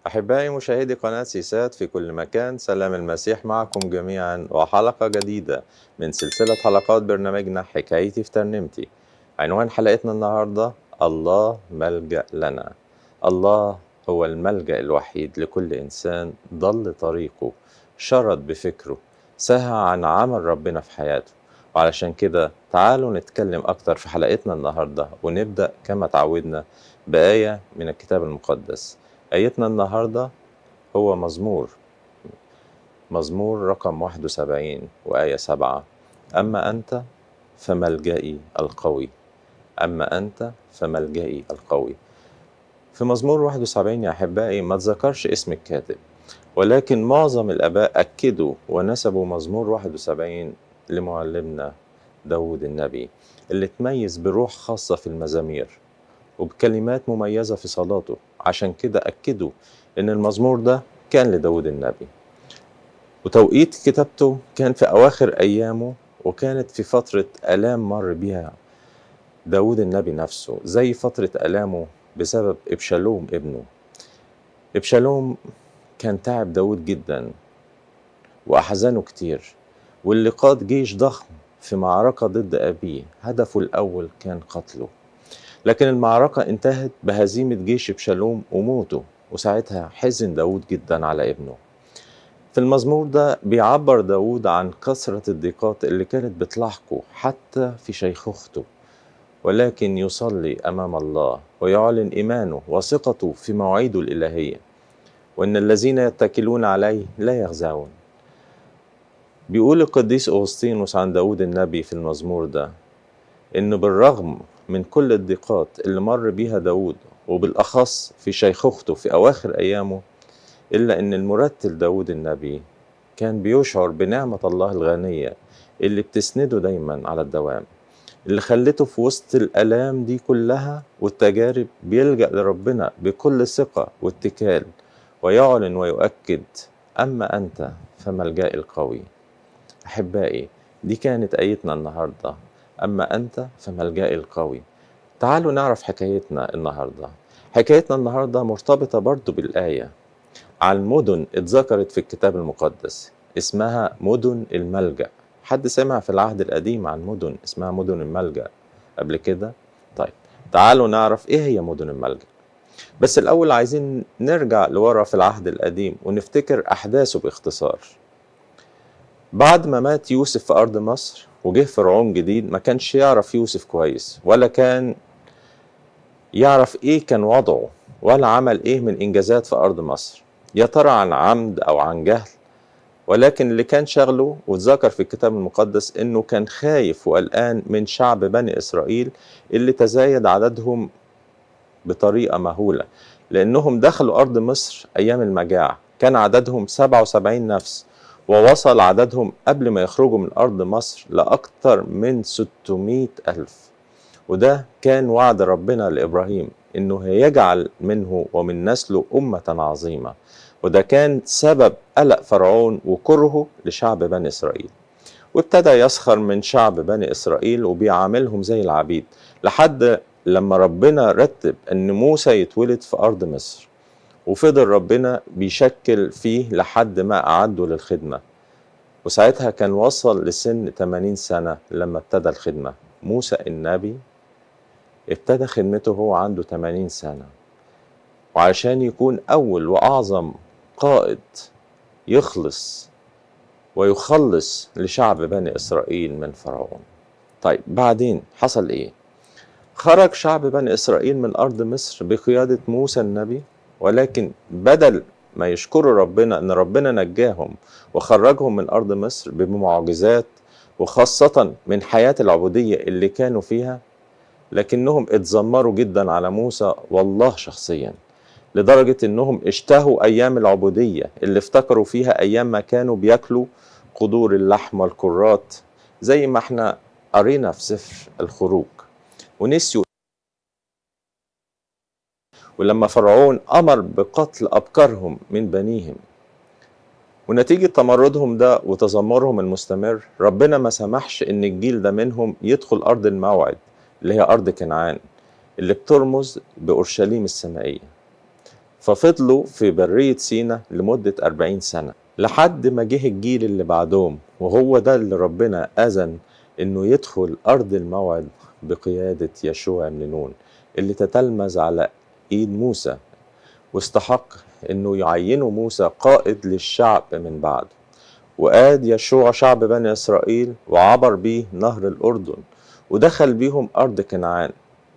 أحبائي مشاهدي قناة سيسات في كل مكان سلام المسيح معكم جميعا وحلقة جديدة من سلسلة حلقات برنامجنا حكايتي في ترنيمتي عنوان حلقتنا النهاردة الله ملجأ لنا الله هو الملجأ الوحيد لكل إنسان ضل طريقه شرد بفكره سهى عن عمل ربنا في حياته وعلشان كده تعالوا نتكلم أكتر في حلقتنا النهاردة ونبدأ كما تعودنا بآية من الكتاب المقدس آيتنا النهاردة هو مزمور مزمور رقم 71 وآية 7 أما أنت فملجئي القوي أما أنت فملجئي القوي في مزمور 71 يا أحبائي ما تذكرش اسم الكاتب ولكن معظم الآباء أكدوا ونسبوا مزمور 71 لمعلمنا داود النبي اللي تميز بروح خاصة في المزامير وبكلمات مميزة في صلاته عشان كده أكدوا إن المزمور ده كان لداود النبي وتوقيت كتابته كان في أواخر أيامه وكانت في فترة آلام مر بيها داود النبي نفسه زي فترة آلامه بسبب إبشالوم ابنه إبشالوم كان تعب داود جدا وأحزنه كتير واللي قاد جيش ضخم في معركة ضد أبيه هدفه الأول كان قتله لكن المعركة انتهت بهزيمة جيش بشالوم وموته وساعتها حزن داود جدا على ابنه في المزمور ده بيعبر داود عن كثرة الضيقات اللي كانت بتلاحقه حتى في شيخوخته ولكن يصلي أمام الله ويعلن إيمانه وثقته في مواعيده الإلهية وإن الذين يتكلون عليه لا يخزعون بيقول القديس أغسطينوس عن داود النبي في المزمور ده إنه بالرغم من كل الضيقات اللي مر بيها داود وبالأخص في شيخوخته في أواخر أيامه إلا إن المرتل داود النبي كان بيشعر بنعمة الله الغنية اللي بتسنده دايما على الدوام اللي خلته في وسط الآلام دي كلها والتجارب بيلجأ لربنا بكل ثقة واتكال ويعلن ويؤكد أما أنت فملجأ القوي أحبائي دي كانت آيتنا النهارده أما أنت فملجأ القوي تعالوا نعرف حكايتنا النهاردة حكايتنا النهاردة مرتبطة برضو بالآية عن مدن اتذكرت في الكتاب المقدس اسمها مدن الملجأ حد سمع في العهد القديم عن مدن اسمها مدن الملجأ قبل كده طيب تعالوا نعرف ايه هي مدن الملجأ بس الأول عايزين نرجع لورا في العهد القديم ونفتكر أحداثه باختصار بعد ما مات يوسف في أرض مصر وجه فرعون جديد ما كانش يعرف يوسف كويس ولا كان يعرف ايه كان وضعه ولا عمل ايه من انجازات في ارض مصر يا ترى عن عمد او عن جهل ولكن اللي كان شغله واتذكر في الكتاب المقدس انه كان خايف وقلقان من شعب بني اسرائيل اللي تزايد عددهم بطريقه مهوله لانهم دخلوا ارض مصر ايام المجاعه كان عددهم 77 نفس ووصل عددهم قبل ما يخرجوا من أرض مصر لأكثر من 600 ألف وده كان وعد ربنا لإبراهيم إنه هيجعل منه ومن نسله أمة عظيمة وده كان سبب قلق فرعون وكرهه لشعب بني إسرائيل وابتدى يسخر من شعب بني إسرائيل وبيعاملهم زي العبيد لحد لما ربنا رتب أن موسى يتولد في أرض مصر وفضل ربنا بيشكل فيه لحد ما أعده للخدمة وساعتها كان وصل لسن 80 سنة لما ابتدى الخدمة موسى النبي ابتدى خدمته هو عنده 80 سنة وعشان يكون أول وأعظم قائد يخلص ويخلص لشعب بني إسرائيل من فرعون طيب بعدين حصل إيه؟ خرج شعب بني إسرائيل من أرض مصر بقيادة موسى النبي ولكن بدل ما يشكروا ربنا ان ربنا نجاهم وخرجهم من ارض مصر بمعجزات وخاصة من حياة العبودية اللي كانوا فيها لكنهم اتذمروا جدا على موسى والله شخصيا لدرجة انهم اشتهوا ايام العبودية اللي افتكروا فيها ايام ما كانوا بياكلوا قدور اللحم والكرات زي ما احنا قرينا في سفر الخروج ونسيوا ولما فرعون أمر بقتل أبكارهم من بنيهم ونتيجة تمردهم ده وتذمرهم المستمر ربنا ما سمحش إن الجيل ده منهم يدخل أرض الموعد اللي هي أرض كنعان اللي بترمز بأورشليم السمائية ففضلوا في برية سينا لمدة 40 سنة لحد ما جه الجيل اللي بعدهم وهو ده اللي ربنا أذن إنه يدخل أرض الموعد بقيادة يشوع بن نون اللي تتلمذ على إيد موسى واستحق إنه يعينه موسى قائد للشعب من بعده وقاد يشوع شعب بني إسرائيل وعبر بيه نهر الأردن ودخل بيهم أرض كنعان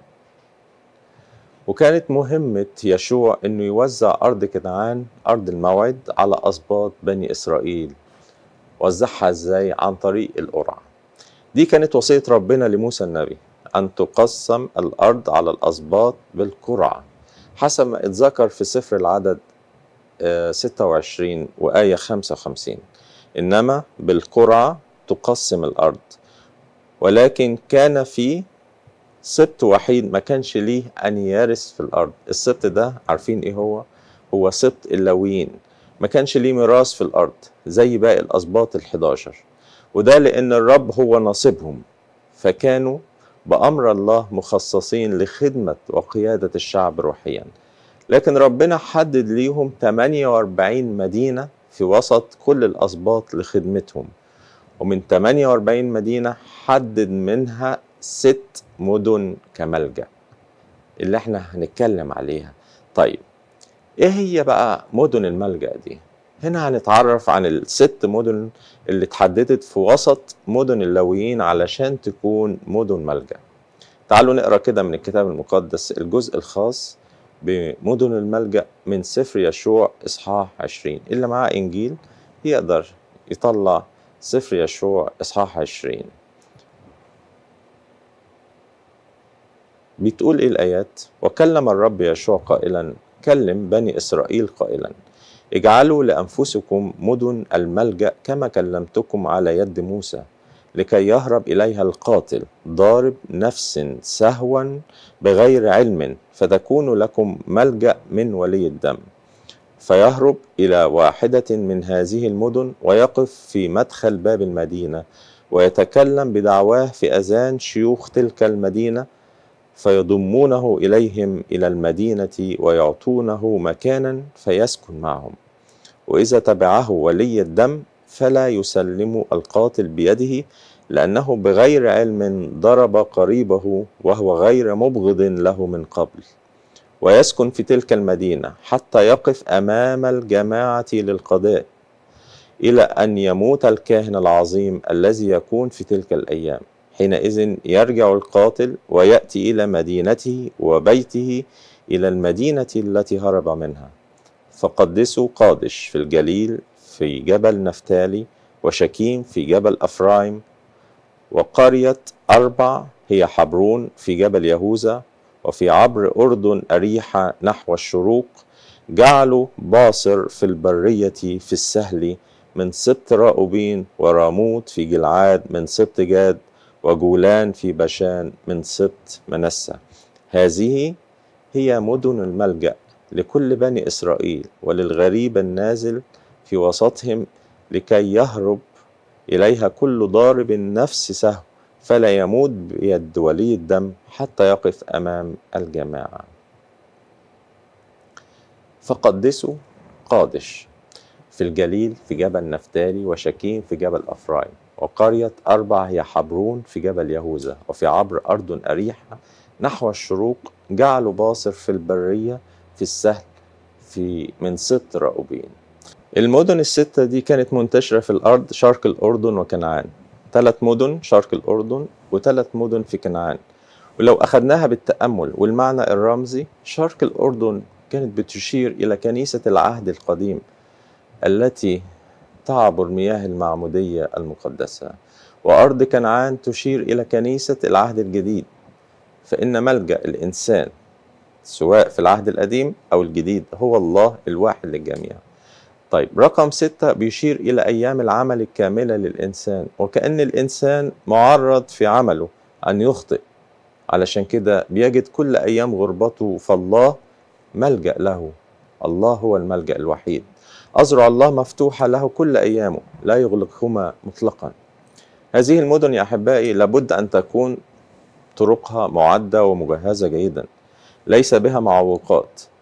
وكانت مهمة يشوع إنه يوزع أرض كنعان أرض الموعد على أسباط بني إسرائيل وزعها إزاي عن طريق القرعة دي كانت وصية ربنا لموسى النبي أن تقسم الأرض على الأسباط بالقرعة حسب ما اتذكر في سفر العدد آه، 26 وآية 55 إنما بالقرعة تقسم الأرض ولكن كان في سبط وحيد ما كانش ليه أن يرث في الأرض السبط ده عارفين إيه هو؟ هو سبط اللاويين ما كانش ليه ميراث في الأرض زي باقي الأسباط الحداشر وده لأن الرب هو ناصبهم فكانوا بأمر الله مخصصين لخدمة وقيادة الشعب روحيا لكن ربنا حدد ليهم 48 مدينة في وسط كل الأسباط لخدمتهم ومن 48 مدينة حدد منها ست مدن كملجأ اللي احنا هنتكلم عليها طيب ايه هي بقى مدن الملجأ دي هنا هنتعرف عن الست مدن اللي اتحددت في وسط مدن اللاويين علشان تكون مدن ملجأ تعالوا نقرا كده من الكتاب المقدس الجزء الخاص بمدن الملجأ من سفر يشوع إصحاح 20 اللي معاه إنجيل يقدر يطلع سفر يشوع إصحاح 20 بتقول إيه الآيات وكلم الرب يشوع قائلا كلم بني إسرائيل قائلا اجعلوا لأنفسكم مدن الملجأ كما كلمتكم على يد موسى لكي يهرب إليها القاتل ضارب نفس سهوا بغير علم فتكون لكم ملجأ من ولي الدم فيهرب إلى واحدة من هذه المدن ويقف في مدخل باب المدينة ويتكلم بدعواه في أذان شيوخ تلك المدينة فيضمونه إليهم إلى المدينة ويعطونه مكانا فيسكن معهم وإذا تبعه ولي الدم فلا يسلم القاتل بيده لأنه بغير علم ضرب قريبه وهو غير مبغض له من قبل ويسكن في تلك المدينة حتى يقف أمام الجماعة للقضاء إلى أن يموت الكاهن العظيم الذي يكون في تلك الأيام حينئذ يرجع القاتل ويأتي إلى مدينته وبيته إلى المدينة التي هرب منها فقدسوا قادش في الجليل في جبل نفتالي وشكيم في جبل أفرايم وقرية أربع هي حبرون في جبل يهوذا وفي عبر أردن أريحة نحو الشروق جعلوا باصر في البرية في السهل من سبط راؤوبين وراموت في جلعاد من سبط جاد وجولان في بشان من سبط منسى هذه هي مدن الملجأ لكل بني إسرائيل وللغريب النازل في وسطهم لكي يهرب إليها كل ضارب نفس سهو فلا يموت بيد ولي الدم حتى يقف أمام الجماعة فقدسوا قادش في الجليل في جبل نفتالي وشكيم في جبل أفرايم وقرية أربع هي حبرون في جبل يهوذا وفي عبر أردن أريحة نحو الشروق جعلوا باصر في البرية في السهل في من ست راؤوبين المدن الستة دي كانت منتشرة في الأرض شرق الأردن وكنعان ثلاث مدن شرق الأردن وثلاث مدن في كنعان ولو أخذناها بالتأمل والمعنى الرمزي شرق الأردن كانت بتشير إلى كنيسة العهد القديم التي تعبر مياه المعمودية المقدسة وأرض كنعان تشير إلى كنيسة العهد الجديد فإن ملجأ الإنسان سواء في العهد القديم أو الجديد هو الله الواحد للجميع طيب رقم ستة بيشير إلى أيام العمل الكاملة للإنسان وكأن الإنسان معرض في عمله أن يخطئ علشان كده بيجد كل أيام غربته فالله ملجأ له الله هو الملجأ الوحيد أزرع الله مفتوحة له كل أيامه لا يغلقهما مطلقا هذه المدن يا أحبائي لابد أن تكون طرقها معدة ومجهزة جيدا ليس بها معوقات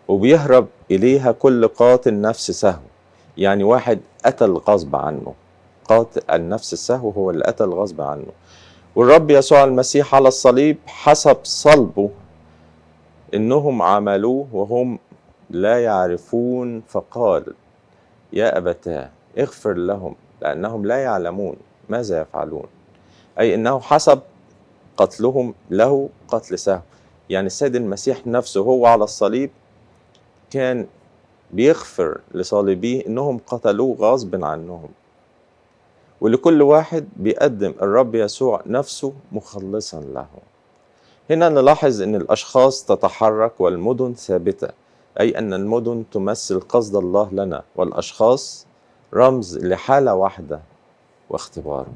وبيهرب إليها كل قاتل نفس سهو يعني واحد قتل غصب عنه قاتل النفس السهو هو اللي قتل غصب عنه والرب يسوع المسيح على الصليب حسب صلبه انهم عملوه وهم لا يعرفون فقال يا ابتاه اغفر لهم لانهم لا يعلمون ماذا يفعلون اي انه حسب قتلهم له قتل سهو يعني السيد المسيح نفسه هو على الصليب كان بيغفر لصالبيه انهم قتلوه غصب عنهم ولكل واحد بيقدم الرب يسوع نفسه مخلصا له هنا نلاحظ ان الاشخاص تتحرك والمدن ثابته اي ان المدن تمثل قصد الله لنا والاشخاص رمز لحاله واحده واختباره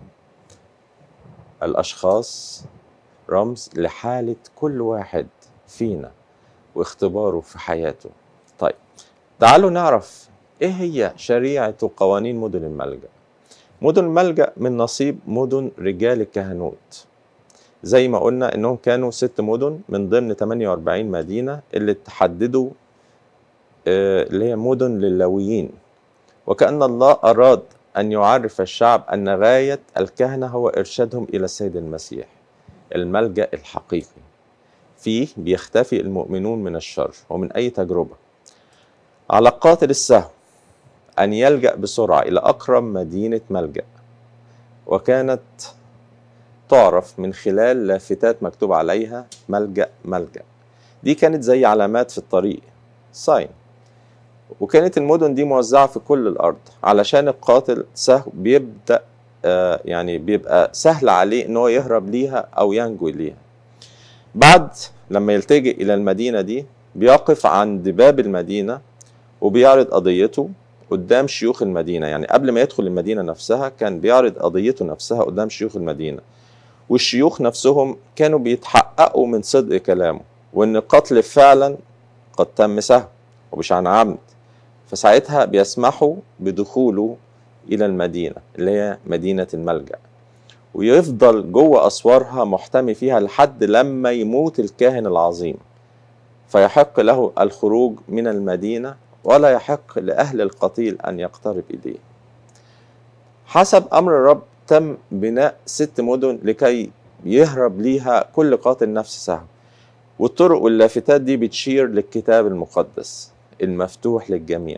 الاشخاص رمز لحاله كل واحد فينا واختباره في حياته طيب تعالوا نعرف ايه هي شريعه وقوانين مدن الملجأ مدن الملجأ من نصيب مدن رجال الكهنوت زي ما قلنا انهم كانوا ست مدن من ضمن 48 مدينة اللي تحددوا آه، اللي هي مدن لللاويين وكأن الله أراد أن يعرف الشعب أن غاية الكهنة هو إرشادهم إلى السيد المسيح الملجأ الحقيقي فيه بيختفي المؤمنون من الشر ومن أي تجربة على قاتل السهو أن يلجأ بسرعة إلى أقرب مدينة ملجأ وكانت تعرف من خلال لافتات مكتوب عليها ملجأ ملجأ دي كانت زي علامات في الطريق ساين وكانت المدن دي موزعة في كل الأرض علشان القاتل سهو بيبدأ آه يعني بيبقى سهل عليه إن هو يهرب ليها أو ينجو ليها بعد لما يلتجئ إلى المدينة دي بيقف عند باب المدينة وبيعرض قضيته قدام شيوخ المدينة يعني قبل ما يدخل المدينة نفسها كان بيعرض قضيته نفسها قدام شيوخ المدينة والشيوخ نفسهم كانوا بيتحققوا من صدق كلامه وان القتل فعلا قد تم سهو ومش عن عمد فساعتها بيسمحوا بدخوله الى المدينة اللي هي مدينة الملجأ ويفضل جوه اسوارها محتمي فيها لحد لما يموت الكاهن العظيم فيحق له الخروج من المدينة ولا يحق لأهل القتيل أن يقترب إليه حسب أمر الرب تم بناء ست مدن لكي يهرب ليها كل قاتل نفس سهم والطرق واللافتات دي بتشير للكتاب المقدس المفتوح للجميع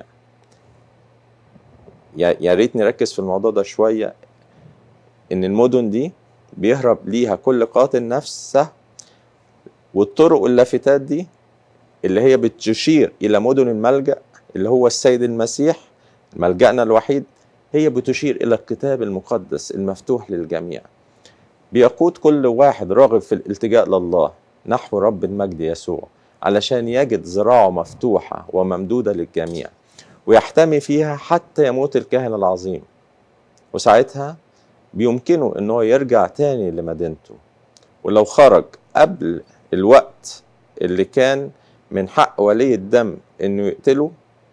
يا ريت نركز في الموضوع ده شوية إن المدن دي بيهرب ليها كل قاتل نفس سهم والطرق واللافتات دي اللي هي بتشير إلى مدن الملجأ اللي هو السيد المسيح ملجأنا الوحيد هي بتشير إلى الكتاب المقدس المفتوح للجميع بيقود كل واحد راغب في الالتجاء لله نحو رب المجد يسوع علشان يجد ذراعه مفتوحة وممدودة للجميع ويحتمي فيها حتى يموت الكاهن العظيم وساعتها بيمكنه انه يرجع تاني لمدينته ولو خرج قبل الوقت اللي كان من حق ولي الدم انه يقتله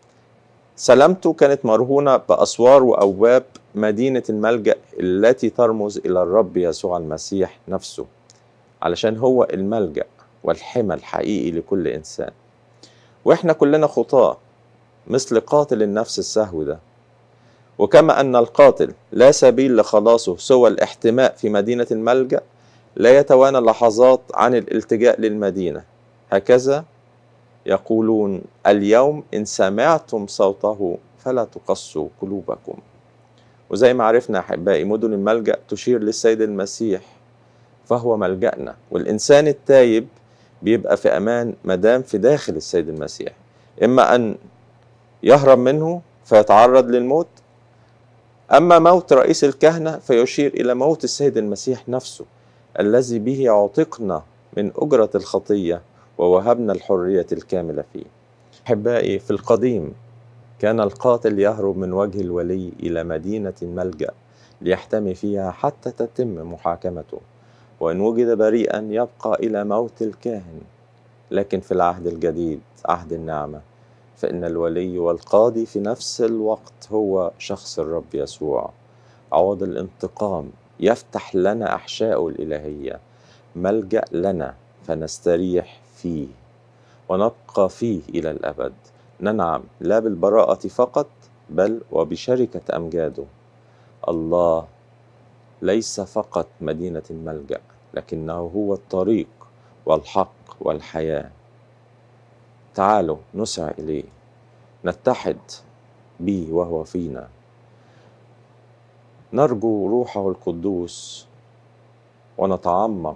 سلامته كانت مرهونة بأسوار وأبواب مدينة الملجأ التي ترمز إلى الرب يسوع المسيح نفسه علشان هو الملجأ والحمى الحقيقي لكل إنسان وإحنا كلنا خطاة مثل قاتل النفس السهو ده وكما أن القاتل لا سبيل لخلاصه سوى الاحتماء في مدينة الملجأ لا يتوانى لحظات عن الالتجاء للمدينة هكذا يقولون اليوم إن سمعتم صوته فلا تقصوا قلوبكم وزي ما عرفنا أحبائي مدن الملجأ تشير للسيد المسيح فهو ملجأنا والإنسان التايب بيبقى في أمان مدام في داخل السيد المسيح إما أن يهرب منه فيتعرض للموت أما موت رئيس الكهنة فيشير إلى موت السيد المسيح نفسه الذي به عتقنا من أجرة الخطية ووهبنا الحرية الكاملة فيه أحبائي في القديم كان القاتل يهرب من وجه الولي إلى مدينة ملجأ ليحتمي فيها حتى تتم محاكمته وإن وجد بريئا يبقى إلى موت الكاهن لكن في العهد الجديد عهد النعمة فإن الولي والقاضي في نفس الوقت هو شخص الرب يسوع عوض الانتقام يفتح لنا أحشاءه الإلهية ملجأ لنا فنستريح فيه ونبقى فيه إلى الأبد ننعم لا بالبراءة فقط بل وبشركة أمجاده الله ليس فقط مدينة الملجأ لكنه هو الطريق والحق والحياة تعالوا نسعى إليه نتحد به وهو فينا نرجو روحه القدوس ونتعمق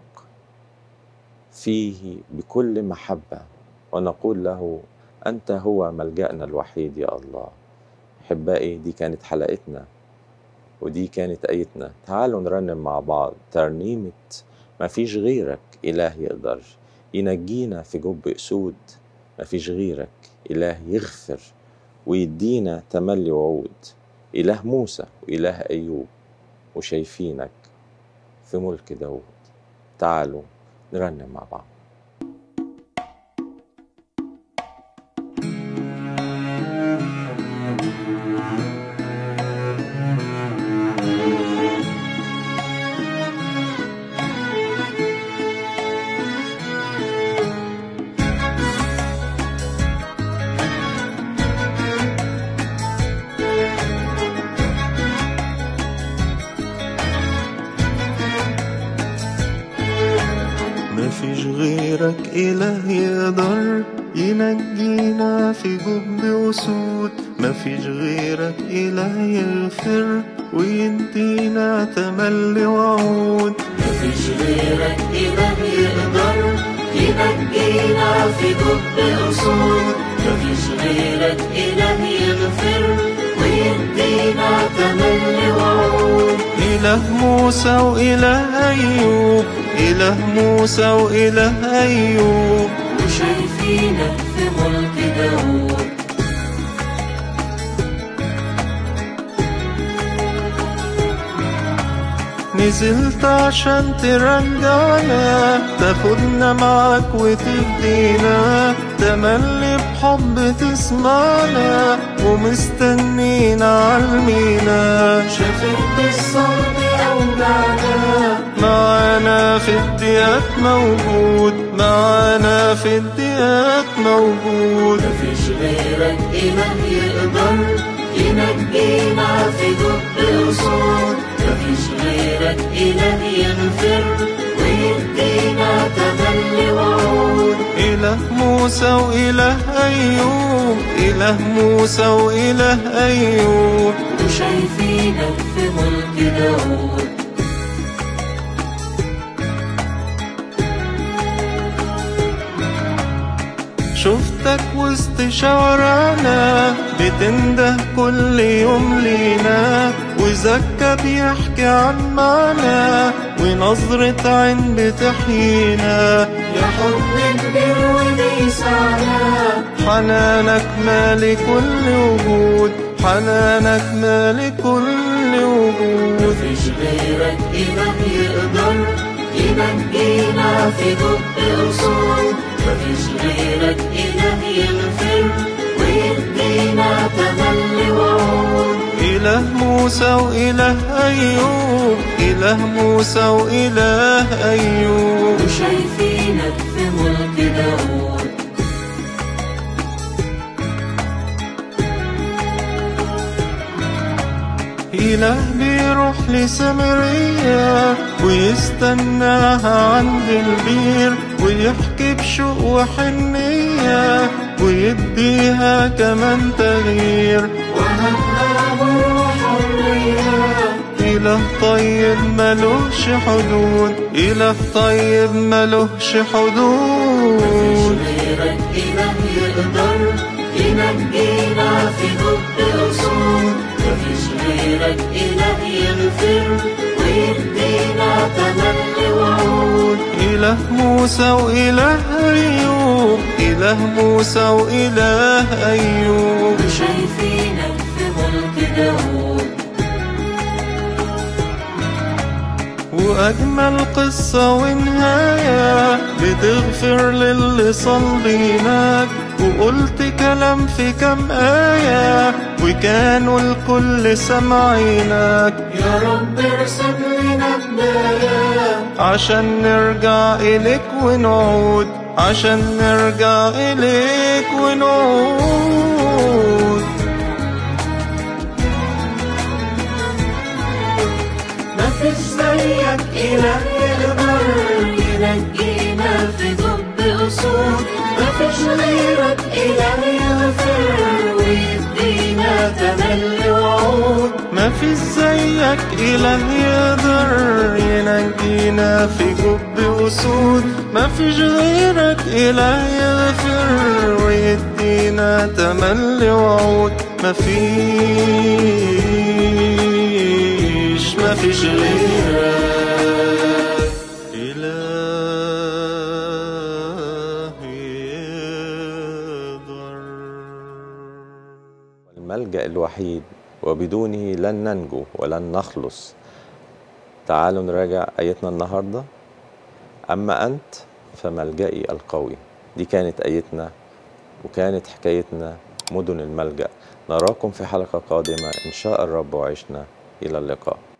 فيه بكل محبة ونقول له أنت هو ملجأنا الوحيد يا الله أحبائي دي كانت حلقتنا ودي كانت آيتنا تعالوا نرنم مع بعض ترنيمة ما فيش غيرك إله يقدر ينجينا في جب أسود ما فيش غيرك إله يغفر ويدينا تملي وعود إله موسى وإله أيوب وشايفينك في ملك داود تعالوا نرنم مع بعض مفيش غيرك إله يقدر ينجينا في جب أسود مفيش غيرك إله يغفر ويدينا تملي وعود مفيش غيرك إله يقدر ينجينا في جب أسود مفيش غيرك إله يغفر ويدينا تملي وعود إله موسى وإله أيوب إله موسى وإله أيوب وشايفينك في ملك داود نزلت عشان ترجعنا تاخدنا معاك وتدينا تملي بحب تسمعنا ومستنينا عالمينا شافت بالصوت أوجعنا معانا في الديات موجود معانا في الديات موجود مفيش غيرك إله يقدر ينجينا في جب أسود مفيش غيرك إله يغفر ويدينا تملي وعود إله موسى وإله أيوب إله موسى وإله أيوب وشايفينك في ملك داود شفتك وسط شوارعنا بتنده كل يوم لينا وزكى بيحكي عن معنا ونظرة عين بتحيينا يا حب كبير وبيسعنا حنانك مالي كل وجود حنانك مالي كل وجود مفيش غيرك إله يقدر ينجينا في جب أسود مفيش غيرك إله يغفر ويدينا تملي وعود إله موسى وإله أيوب إله موسى وإله أيوب وشايفينك في ملك داود إله بيروح لسامرية ويستناها عند البير ويحكي بشوق وحنية ويديها كمان تغيير وهبها بروح حرية إله طيب ملوش حدود إله طيب ملوش مفيش حدود غيرك إله يقدر ينجينا في جب أسود مفيش غيرك إله يغفر ويدينا تملي وعود إله موسى وإله أيوب إله موسى وإله أيوب وشايفينك في ملك داود وأجمل قصة ونهاية بتغفر للي صليناك وقلت كلام في كام آية وكانوا الكل سامعينك يا رب ارسم لنا بداية عشان نرجع إليك ونعود عشان نرجع إليك ونعود مفيش زيك إله يقدر ينجينا في ضب أسود مفيش غيرك إله يغفر ويدينا تملي وعود مفيش زيك إله يقدر ينجينا في جب أسود مفيش غيرك إله يغفر ويدينا تملي وعود مفيش مفيش غيرك إله يقدر الملجأ الوحيد وبدونه لن ننجو ولن نخلص تعالوا نراجع آيتنا النهاردة أما أنت فملجئي القوي دي كانت آيتنا وكانت حكايتنا مدن الملجأ نراكم في حلقة قادمة إن شاء الرب وعشنا إلى اللقاء